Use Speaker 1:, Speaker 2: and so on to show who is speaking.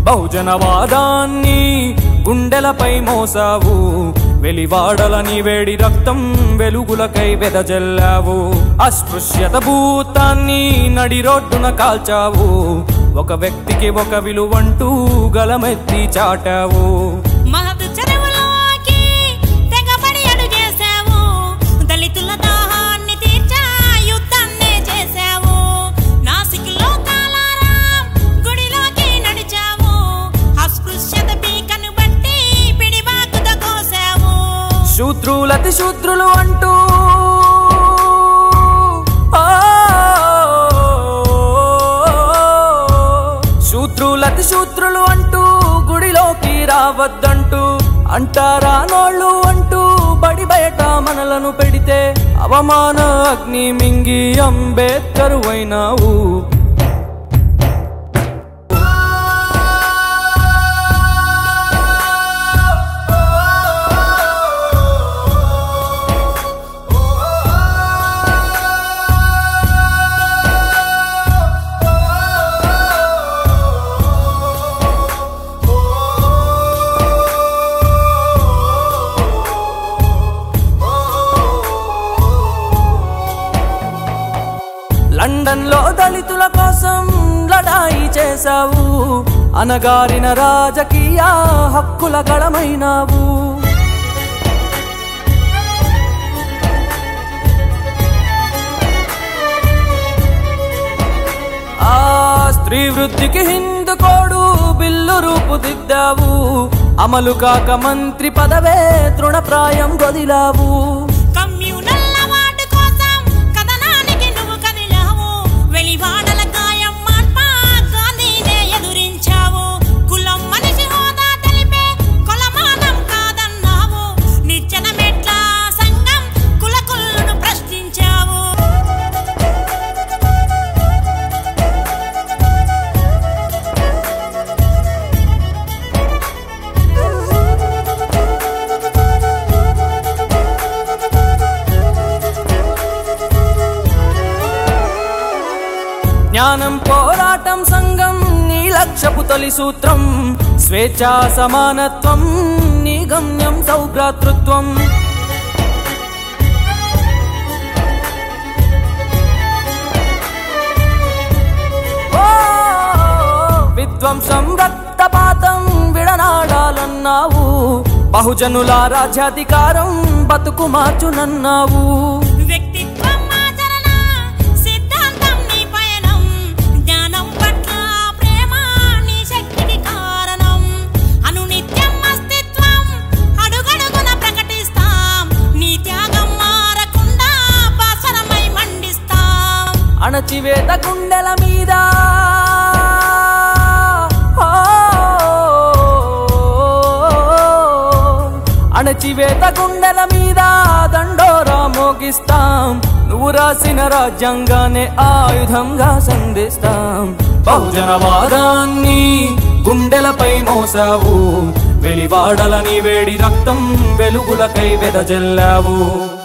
Speaker 1: బహుజనవాదాన్ని గుండెలపై మోసావు వెలివాడలని వేడి రక్తం వెలుగులకై వెదజల్లావు అస్పృశ్యత భూతాన్ని నడి రోడ్డున కాల్చావు ఒక వ్యక్తికి ఒక విలువంటూ గలమెత్తి చాటావు
Speaker 2: మహత్ చెరువులోకి తెగబడి అడుగేశావు దళితుల దాహాన్ని తీర్చా యుద్ధాన్నే చేశావు నాసిక్లో కాలారాం గుడిలోకి నడిచావు అస్పృశ్యత పీకను బట్టి పిడిబాకుత కోసావు
Speaker 1: శూద్రులతి శూద్రులు అంటూ ఆ, శూద్రులతి శూద్రులు అంటూ గుడిలోకి రావద్దంటూ అంటారా నోళ్ళు అంటూ బడి బయట మనలను పెడితే అవమాన అగ్ని మింగి అంబేద్కరు అయినావు లండన్ లో దళితుల కోసం లడాయి చేశావు అనగారిన రాజకీయ హక్కుల గళమైనావు ఆ స్త్రీ వృద్ధికి హిందూ కోడు బిల్లు రూపుదిద్దావు అమలు కాక మంత్రి పదవే తృణప్రాయం గొదిలావు
Speaker 2: కమ్యూనల్ అవార్డు కోసం కథనానికి నువ్వు కదిలావు వెలివాడల గాయం మార్పా గాంధీనే ఎదురించావు కులం మనిషి హోదా తెలిపే కొలమానం కాదన్నావు నిర్జన మెట్ల సంఘం కుల కుల్లును ప్రశ్నించావు
Speaker 1: జ్ఞానం పోరాటం సంఘం నీ లక్ష్యపు తొలి సూత్రం స్వేచ్ఛా సమానత్వం నీ గమ్యం సౌభ్రాతృత్వం ఓ, విధ్వంసం రక్తపాతం విడనాడాలన్నావు బహుజనుల రాజ్యాధికారం బతుకు మార్చునన్నావు
Speaker 2: వ్యక్తిత్వం ఆచరణ సిద్ధాంతం నీ పయనం జ్ఞానం పట్ల ప్రేమ నీ శక్తికి కారణం అనునిత్యం అస్తిత్వం అడుగడుగున ప్రకటిస్తాం నీ త్యాగం మారకుండా బాసరమై మండిస్తాం
Speaker 1: అణచివేత గుండెల మీద ఆ, అణచివేత గుండెల మీద దండోరా మోగిస్తాం నువ్వు రాసిన రాజ్యాంగానే ఆయుధంగా సంధిస్తాం బహుజనవాదాన్ని గుండెలపై మోసావు వెలివాడలని వేడి రక్తం వెలుగులకై వెదజల్లావు